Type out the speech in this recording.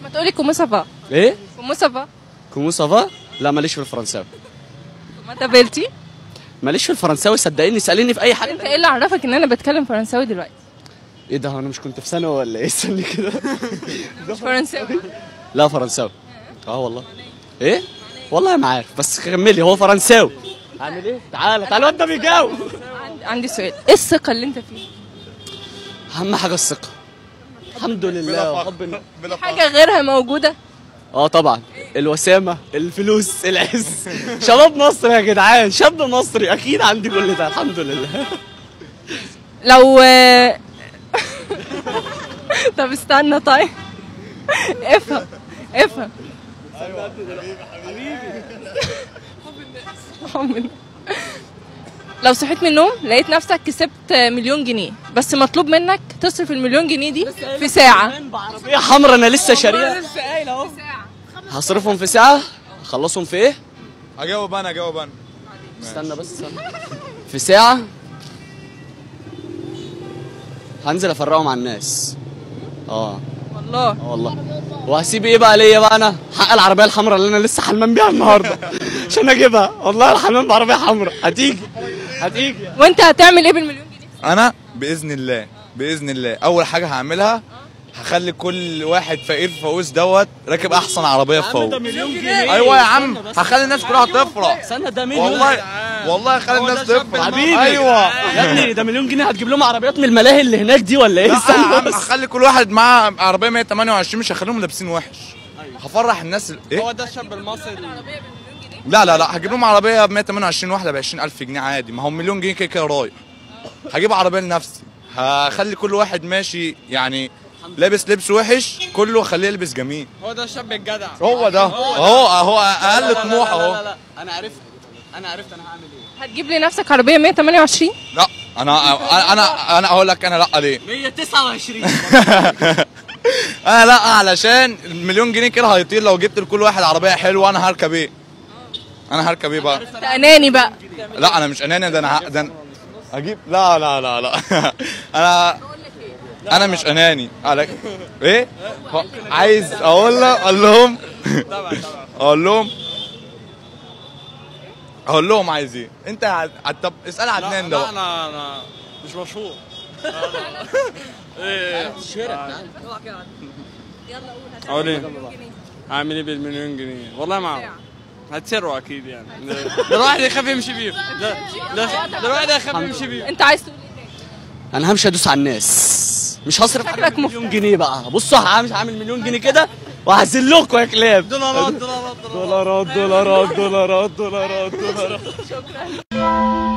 ما تقولي كومو سافا ايه كومو سافا كومو سافا لا ماليش في الفرنساوي ما تقبلتي ماليش في الفرنساوي صدقيني اساليني في اي حاجه انت ايه اللي عرفك ان انا بتكلم فرنساوي دلوقتي ايه ده هو انا مش كنت في ثانوي ولا ايه استني كده مش فرنساوي لا فرنساوي اه والله ايه والله ما عارف بس كملي هو فرنساوي عامل ايه تعالى تعالى الواد ده بيجاوب عندي- عندي سؤال ايه الثقه اللي انت فيها اهم حاجه الثقه الحمد لله وحب الناس. في حاجه غيرها موجوده اه طبعا الوسامه الفلوس العز شباب مصر يا جدعان شاب مصري اكيد عندي كل ده الحمد لله لو طب استنى طيب افهم افهم حب الناس. لو صحيت من النوم لقيت نفسك كسبت مليون جنيه بس مطلوب منك تصرف المليون جنيه دي في ساعة عربيه حمرا انا لسه شاريها هصرفهم في ساعه اخلصهم في ايه اجاوب انا اجاوب انا استنى بس استنى في ساعه هنزل افرقهم على الناس اه والله اه والله وهسيب ايه بقى ليا بقى انا حق العربيه الحمراء اللي انا لسه حلمان بيها النهارده عشان اجيبها والله الحمام بعربيه حمراء هتيجي هتيجي وانت هتعمل ايه بالمليون جنيه انا باذن الله باذن الله اول حاجه هعملها هخلي كل واحد فقير في فاقوس دوت راكب احسن عربيه في فاقوس مليون جنيه ايوه يا عم هخلي الناس كلها تفرح استنى ده مليون والله والله هخلي الناس تفرح حبيبي ايوه يا ابني ده مليون جنيه هتجيب لهم عربيات من الملاهي اللي هناك دي ولا ايه لا يا استنى عم بس هخلي كل واحد معاه عربيه 128 مش هخليهم لابسين وحش هفرح الناس ال- ايه ده الشاب المصري لا لا لا هجيب لهم عربيه ب 128 واحده ب 20000 جنيه عادي ما هو مليون جنيه كده كده رايح هجيب عربيه لنفسي هخلي كل واحد ماشي يعني لابس لبس وحش كله خليه يلبس جميل هو ده الشاب الجدع هو ده اهو اهو اقل طموح اهو لا انا عرفت انا عرفت انا هعمل ايه هتجيب لي نفسك عربية 128 لا انا انا انا انا اقول لك انا لا ليه 129 انا لا علشان المليون جنيه كده هيطير لو جبت لكل واحد عربيه حلوه انا هركب ايه انا هركب ايه بقى انت اناني بقى لا انا مش اناني ده انا ه- ده أنا- اجيب لا لا لا لا انا انا مش اناني على ايه هو- عايز اقول له اقول لهم اقول لهم اقول لهم عايز ايه انت يا عد- طب اسال عدنان ده بقى. انا انا مش مشهور اقول ايه هعمل ايه بالمليون جنيه والله ما اعرف هتسروا اكيد يعني ده ده الواحد يخاف يمشي بيهم ده ده ده الواحد يخاف يمشي بيهم انت عايز تقول ايه انا همشي ادوس على الناس مش هصرف شكلك عليكم مليون جنيه بقى بصوا همشي هعمل مليون جنيه كده وههزل لكم يا كلاب دولارات دولارات دولارات دولارات دولارات دولارات دولارات